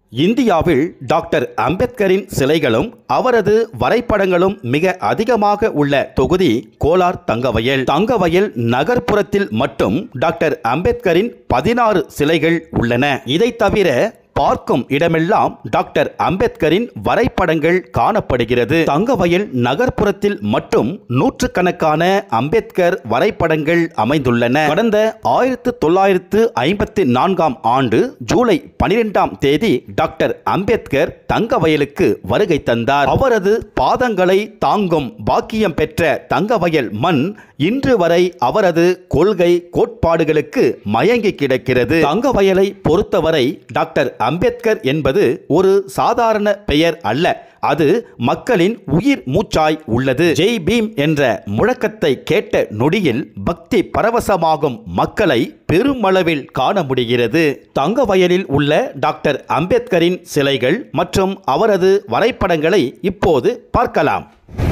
இந்தியாவில் டாக்டர் அம்பேத்கரின் சிலைகளும் அவரது வரைபடங்களும் மிக அதிகமாக உள்ள தொகுதி கோலார் தங்கவயல் தங்கவயல் நகர்ப்புறத்தில் மட்டும் டாக்டர் அம்பேத்கரின் பதினாறு சிலைகள் உள்ளன இதை தவிர பார்க்கும் இடமெல்லாம் டாக்டர் அம்பேத்கரின் வரைபடங்கள் காணப்படுகிறது தங்கவயல் நகர்ப்புறத்தில் மட்டும் நூற்றுக்கணக்கான அம்பேத்கர் வரைபடங்கள் அமைந்துள்ளன கடந்த ஆயிரத்து தொள்ளாயிரத்து ஐம்பத்தி நான்காம் ஆண்டு ஜூலை பனிரெண்டாம் தேதி டாக்டர் அம்பேத்கர் தங்கவயலுக்கு வருகை தந்தார் அவரது பாதங்களை தாங்கும் பாக்கியம் பெற்ற தங்கவயல் மண் இன்று வரை அவரது கொள்கை கோட்பாடுகளுக்கு மயங்கி கிடக்கிறது தங்கவயலை பொறுத்தவரை டாக்டர் அம்பேத்கர் என்பது ஒரு சாதாரண பெயர் அல்ல அது மக்களின் உயிர் மூச்சாய் உள்ளது ஜெய் பீம் என்ற முழக்கத்தை கேட்ட நொடியில் பக்தி பரவசமாகும் மக்களை பெருமளவில் காண முடிகிறது தங்கவயலில் உள்ள டாக்டர் அம்பேத்கரின் சிலைகள் மற்றும் அவரது வரைபடங்களை இப்போது பார்க்கலாம்